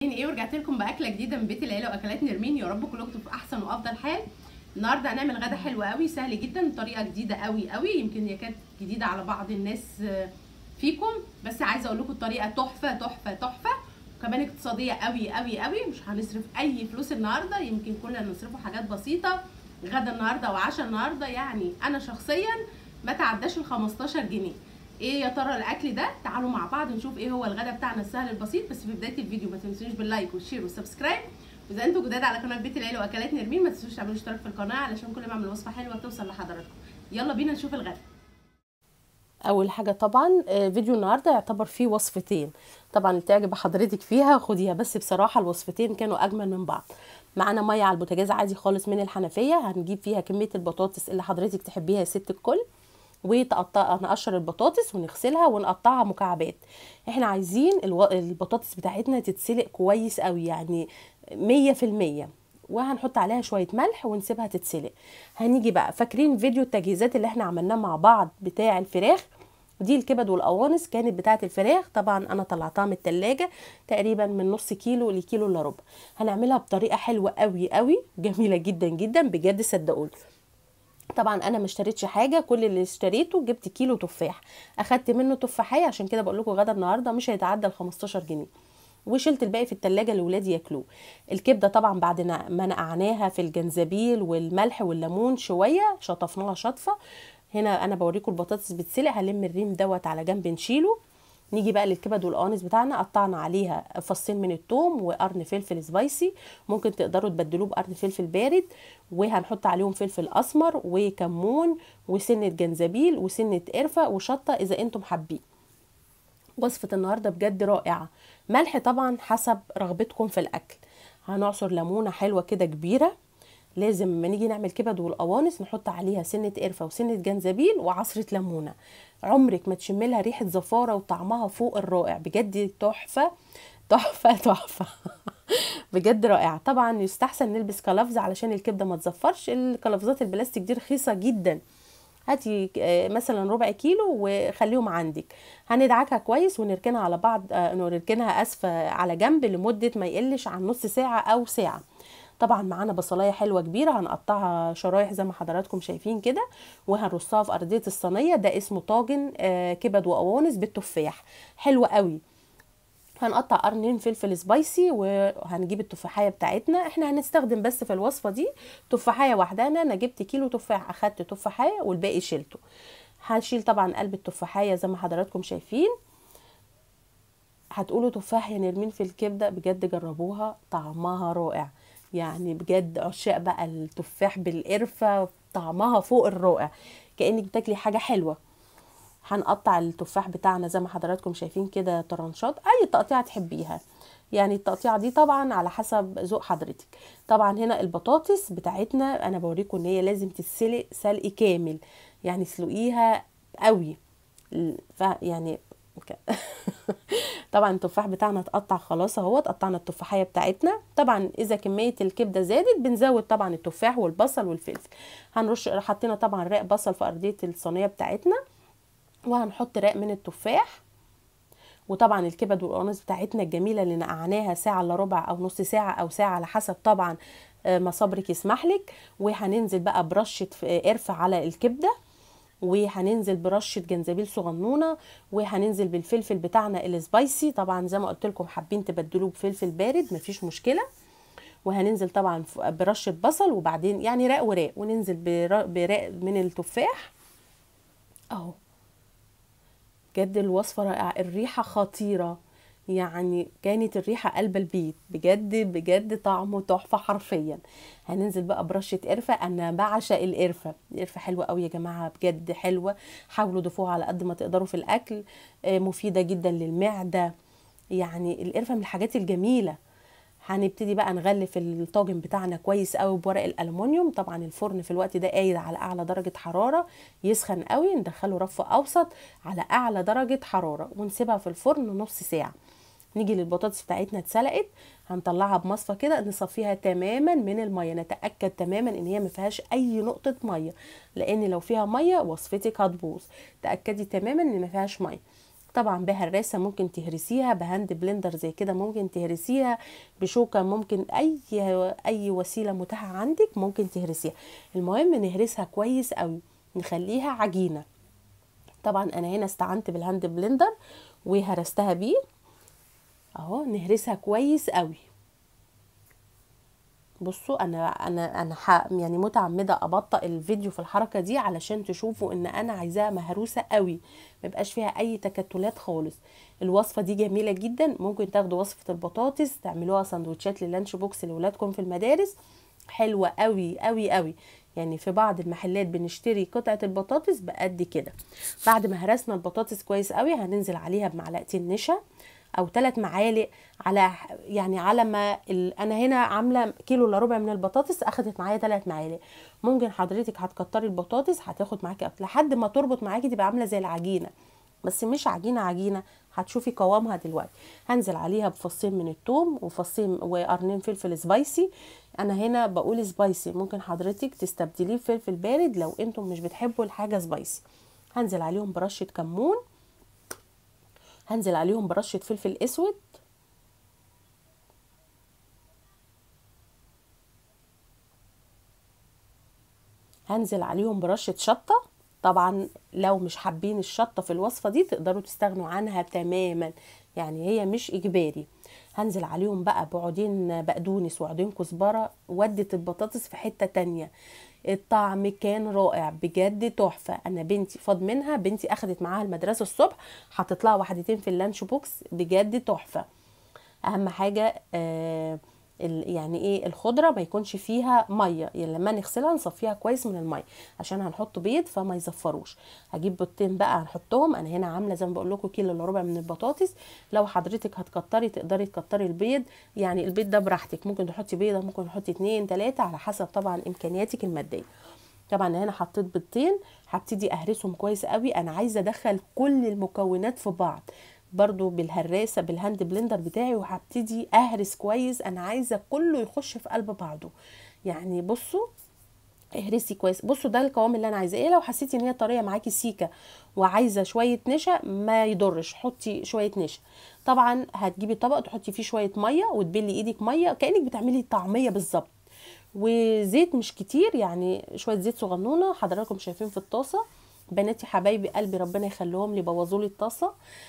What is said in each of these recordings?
ايه ورجعت لكم باكله جديده من بيت العيله واكلات نرمين يا رب كلكم تبقوا في احسن وافضل حال النهارده هنعمل غدا حلو قوي سهل جدا طريقه جديده قوي قوي يمكن هي كانت جديده على بعض الناس فيكم بس عايزه اقول لكم الطريقه تحفه تحفه تحفه وكمان اقتصاديه قوي قوي قوي مش هنصرف اي فلوس النهارده يمكن كلنا نصرفوا حاجات بسيطه غدا النهارده وعشاء النهارده يعني انا شخصيا ما تعداش ال 15 جنيه ايه يا ترى الاكل ده تعالوا مع بعض نشوف ايه هو الغدا بتاعنا السهل البسيط بس في بدايه الفيديو ما تنسوش باللايك والشير والسبسكرايب واذا انتوا جداد على قناه بيت العيله واكلات نرمين ما تنسوش تعملوا اشتراك في القناه علشان كل ما اعمل وصفه حلوه توصل لحضراتكم يلا بينا نشوف الغدا اول حاجه طبعا فيديو النهارده يعتبر فيه وصفتين طبعا اللي تعجب حضرتك فيها خديها بس بصراحه الوصفتين كانوا اجمل من بعض معانا ميه على البوتاجاز عادي خالص من الحنفيه هنجيب فيها كميه البطاطس اللي حضرتك تحبيها يا ست الكل وتقطع نقشر البطاطس ونغسلها ونقطعها مكعبات احنا عايزين الو... البطاطس بتاعتنا تتسلق كويس قوي يعني مية في المية وهنحط عليها شوية ملح ونسيبها تتسلق هنيجي بقى فاكرين فيديو التجهيزات اللي احنا عملناه مع بعض بتاع الفراخ دي الكبد والقوانص كانت بتاعه الفراخ طبعا انا طلعتها من التلاجة تقريبا من نص كيلو لكيلو الا ربع هنعملها بطريقه حلوه قوي قوي جميله جدا جدا بجد صدقوني طبعا انا ما اشتريتش حاجه كل اللي اشتريته جبت كيلو تفاح اخدت منه تفاحيه عشان كده بقول لكم غدا النهارده مش هيتعدى ال 15 جنيه وشلت الباقي في التلاجة لاولادي ياكلوه الكبده طبعا بعد ما نقعناها في الجنزبيل والملح والليمون شويه شطفناها شطفه هنا انا بوريكم البطاطس بتسلق هلم الريم دوت على جنب نشيله نيجي بقى للكبد والقوانص بتاعنا قطعنا عليها فصين من الثوم وقرن فلفل سبايسي ممكن تقدروا تبدلوه بقرن فلفل بارد وهنحط عليهم فلفل اسمر وكمون وسنه جنزبيل وسنه قرفه وشطه اذا انتم حابين وصفه النهارده بجد رائعه ملح طبعا حسب رغبتكم في الاكل هنعصر ليمونه حلوه كده كبيره لازم لما نيجي نعمل كبد والقوانص نحط عليها سنه قرفه وسنه جنزبيل وعصره ليمونه عمرك ما تشم لها ريحه زفاره وطعمها فوق الرائع بجد تحفه تحفه تحفه بجد رائعه طبعا يستحسن نلبس قلافز علشان الكبده ما تزفرش القلافزات البلاستيك دي رخيصه جدا هاتي مثلا ربع كيلو وخليهم عندك هندعكها كويس ونركنها على بعض نركنها اسفه على جنب لمده ما يقلش عن نص ساعه او ساعه طبعا معانا بصلايه حلوه كبيره هنقطعها شرايح زي ما حضراتكم شايفين كده وهنرصها في ارضيه الصينيه ده اسمه طاجن كبد وقوانص بالتفاح حلو قوي هنقطع قرنين فلفل سبايسي وهنجيب التفاحيه بتاعتنا احنا هنستخدم بس في الوصفه دي تفاحيه واحده انا انا جبت كيلو تفاح اخدت تفاحيه والباقي شيلته هنشيل طبعا قلب التفاحيه زي ما حضراتكم شايفين هتقولوا تفاح يا نرمين في الكبده بجد جربوها طعمها رائع يعني بجد عشاق بقى التفاح بالقرفه طعمها فوق الرائع كانك بتاكلي حاجه حلوه هنقطع التفاح بتاعنا زي ما حضراتكم شايفين كده طرنشات اي تقطيعه تحبيها يعني التقطيعه دي طبعا على حسب ذوق حضرتك طبعا هنا البطاطس بتاعتنا انا بوريكم ان هي لازم تتسلق سلق كامل يعني سلقيها قوي يعني طبعا التفاح بتاعنا اتقطع خلاص اهو قطعنا التفاحيه بتاعتنا طبعا اذا كميه الكبده زادت بنزود طبعا التفاح والبصل والفلفل هنرش حطينا طبعا رق بصل في ارضيه الصينيه بتاعتنا وهنحط رق من التفاح وطبعا الكبد والقوانص بتاعتنا الجميله اللي نقعناها ساعه الا ربع او نص ساعه او ساعه على حسب طبعا ما صبرك يسمح لك وهننزل بقى برشه قرفه على الكبده وهننزل برشه جنزبيل صغنونه وهننزل بالفلفل بتاعنا السبايسي طبعا زي ما قلت لكم حابين تبدلوه بفلفل بارد مفيش مشكله وهننزل طبعا برشه بصل وبعدين يعني راق وراق وننزل براق من التفاح اهو بجد الوصفه رائعه الريحه خطيره يعني كانت الريحه قلب البيت بجد بجد طعمه تحفه حرفيا هننزل بقى برشه قرفه انا بعشق القرفه القرفه حلوه قوي يا جماعه بجد حلوه حاولوا ضيفوها على قد ما تقدروا في الاكل مفيده جدا للمعده يعني القرفه من الحاجات الجميله هنبتدي بقى نغلف الطاجن بتاعنا كويس قوي بورق الالومنيوم طبعا الفرن في الوقت ده قايد على اعلى درجه حراره يسخن قوي ندخله رف اوسط على اعلى درجه حراره ونسيبها في الفرن نص ساعه نيجي للبطاطس بتاعتنا اتسلقت هنطلعها بمصفى كده نصفيها تماما من الميه نتاكد تماما ان هي ما فيهاش اي نقطه ميه لان لو فيها ميه وصفتك هتبوظ تاكدي تماما ان ما فيهاش ميه طبعا بهراسه ممكن تهرسيها بهاند بلندر زي كده ممكن تهرسيها بشوكه ممكن اي اي وسيله متاحه عندك ممكن تهرسيها المهم نهرسها كويس قوي نخليها عجينه طبعا انا هنا استعنت بالهاند بلندر وهرستها بيه اهو نهرسها كويس قوي بصوا انا انا انا ح- يعني متعمده ابطأ الفيديو في الحركه دي علشان تشوفوا ان انا عايزاها مهروسه قوي ما يبقاش فيها اي تكتلات خالص الوصفه دي جميله جدا ممكن تاخدوا وصفه البطاطس تعملوها سندوتشات للانش بوكس لاولادكم في المدارس حلوه قوي قوي قوي يعني في بعض المحلات بنشتري قطعه البطاطس بقد كده بعد ما هرسنا البطاطس كويس قوي هننزل عليها بمعلقتين نشا او ثلاث معالق على يعني على ما ال... انا هنا عامله كيلو الا ربع من البطاطس اخدت معايا ثلاث معالق ممكن حضرتك هتكتري البطاطس هتاخد معاكي أكتر. لحد ما تربط معاكي تبقى عامله زي العجينه بس مش عجينه عجينه هتشوفي قوامها دلوقتي هنزل عليها بفصين من الثوم وفصين وقرنين فلفل سبايسي انا هنا بقول سبايسي ممكن حضرتك تستبدليه بفلفل بارد لو انتم مش بتحبوا الحاجه سبايسي هنزل عليهم برشه كمون هنزل عليهم برشه فلفل اسود هنزل عليهم برشه شطه طبعا لو مش حابين الشطه في الوصفه دي تقدروا تستغنوا عنها تماما يعني هي مش اجباري هنزل عليهم بقى بعودين بقدونس وعودين كزبره ودت البطاطس في حته تانية الطعم كان رائع بجد تحفه انا بنتي فاض منها بنتي اخدت معاها المدرسه الصبح حطيت لها واحدتين في اللانش بوكس بجد تحفه اهم حاجه آه يعني ايه الخضره ما يكونش فيها ميه يعني لما نغسلها نصفيها كويس من الميه عشان هنحط بيض فما يزفروش هجيب بيضتين بقى هنحطهم انا هنا عامله زي ما بقول لكم كيلو الا ربع من البطاطس لو حضرتك هتكتري تقدري تكتري البيض يعني البيض ده براحتك ممكن تحطي بيضه ممكن تحطي اتنين تلاته على حسب طبعا امكانياتك الماديه طبعا هنا حطيت بيضتين هبتدي اهرسهم كويس قوي انا عايزه ادخل كل المكونات في بعض برضو بالهراسه بالهاند بلندر بتاعي وهبتدي اهرس كويس انا عايزه كله يخش في قلب بعضه يعني بصوا اهرسي كويس بصوا ده القوام اللي انا عايزاه ايه لو حسيتي ان هي طريه معاكي سيكه وعايزه شويه نشا ما يضرش حطي شويه نشا طبعا هتجيبي طبق تحطي فيه شويه ميه وتبلي ايدك ميه كانك بتعملي طعميه بالظبط وزيت مش كتير يعني شويه زيت صغنونه حضراتكم شايفين في الطاسه بناتي حبايبي قلبي ربنا يخليهم لي بوظوا لي الطاسه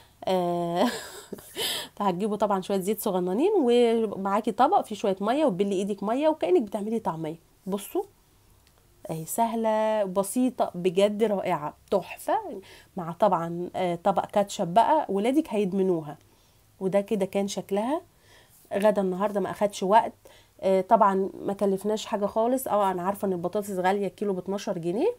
آه هتجيبوا طبعا شويه زيت صغننين ومعاكي طبق فيه شويه ميه وتبلي ايدك ميه وكانك بتعملي طعميه بصوا اهي سهله بسيطه بجد رائعه تحفه مع طبعا آه طبق كاتشب بقى ولادك هيدمنوها وده كده كان شكلها غدا النهارده ما اخدش وقت آه طبعا ما كلفناش حاجه خالص اه انا عارفه ان البطاطس غاليه كيلو ب 12 جنيه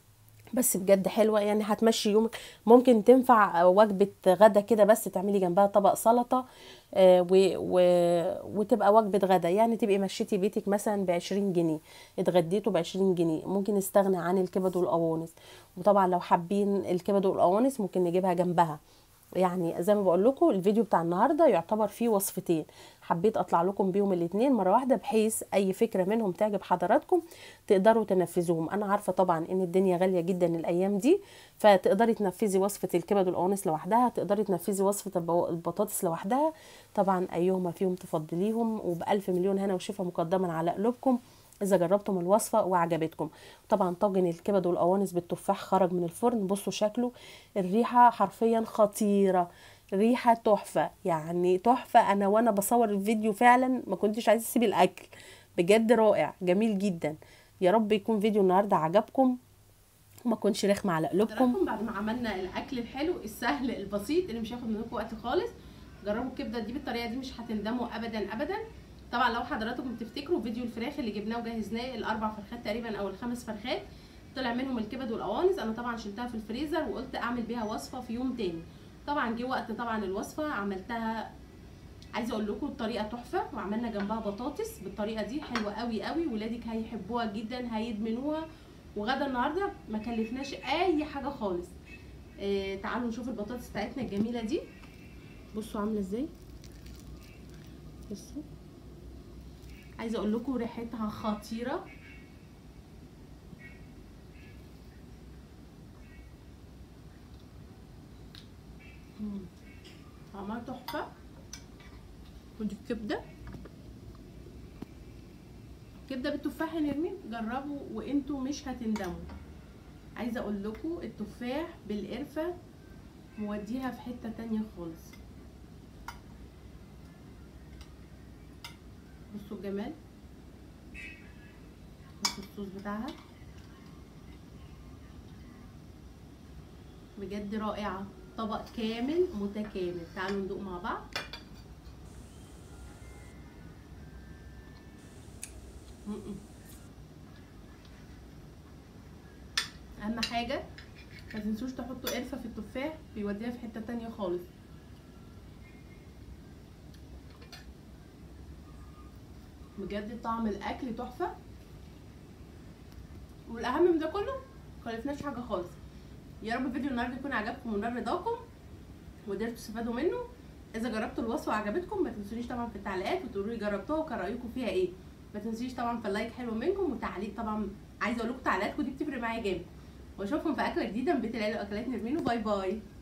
بس بجد حلوه يعني هتمشي يومك ممكن تنفع وجبه غدا كده بس تعملي جنبها طبق سلطه آه و و وتبقى وجبه غدا يعني تبقي مشيتي بيتك مثلا ب 20 جنيه اتغديتوا ب 20 جنيه ممكن نستغنى عن الكبد والقوانص وطبعا لو حابين الكبد والقوانص ممكن نجيبها جنبها يعني زي ما بقول لكم الفيديو بتاع النهارده يعتبر فيه وصفتين حبيت اطلع لكم بيهم الاثنين مره واحده بحيث اي فكره منهم تعجب حضراتكم تقدروا تنفذوهم انا عارفه طبعا ان الدنيا غاليه جدا الايام دي فتقدري تنفذي وصفه الكبد والقوانص لوحدها تقدري تنفذي وصفه البطاطس لوحدها طبعا ايهما فيهم تفضليهم وبالف مليون هنا وشفا مقدما على قلوبكم اذا جربتم الوصفه وعجبتكم طبعا طاجن الكبد والقوانص بالتفاح خرج من الفرن بصوا شكله الريحه حرفيا خطيره ريحه تحفه يعني تحفه انا وانا بصور الفيديو فعلا ما كنتش عايزه اسيب الاكل بجد رائع جميل جدا يا رب يكون فيديو النهارده عجبكم وما كنش رخم على قلوبكم بعد ما عملنا الاكل الحلو السهل البسيط اللي مش هياخد منكم وقت خالص جربوا الكبده دي بالطريقه دي مش هتندموا ابدا ابدا طبعا لو حضراتكم تفتكروا فيديو الفراخ اللي جبناه وجهزناه الاربع فرخات تقريبا او الخمس فرخات طلع منهم الكبد والقوانص انا طبعا شلتها في الفريزر وقلت اعمل بيها وصفه في يوم تاني طبعا جه وقت طبعا الوصفه عملتها عايزه اقول لكم الطريقه تحفه وعملنا جنبها بطاطس بالطريقه دي حلوه قوي قوي ولادك هيحبوها جدا هيدمنوها وغدا النهارده ما كلفناش اي حاجه خالص آه تعالوا نشوف البطاطس بتاعتنا الجميله دي بصوا عامله ازاي بصوا عايزه اقول لكم ريحتها خطيره مم. طعمها تحفه ودي الكبده كبده بالتفاح يا نرمين جربوا وانتوا مش هتندموا عايزه اقول لكم التفاح بالقرفه موديها في حته تانية خالص بصوا الجمال بصوا الصوص بتاعها بجد رائعه طبق كامل متكامل تعالوا ندوق مع بعض م-م. اهم حاجه ما تنسوش تحطوا قرفه في التفاح بيوديها في حته تانية خالص بجد طعم الاكل تحفه والاهم من ده كله مكلفناش حاجه خالص يا رب فيديو النهارده يكون عجبكم ونال رضاكم وقدرتوا تستفادوا منه اذا جربتوا الوصفه وعجبتكم ما تنسونيش طبعا في التعليقات وتقولوا لي جربتوها وكان رايكم فيها ايه ما تنسونيش طبعا في اللايك حلو منكم وتعليق طبعا عايزه اقول لكم تعليقاتكم دي بتفرق معايا جامد واشوفكم في اكله جديده من بيت العيله واكلات نرمين باي باي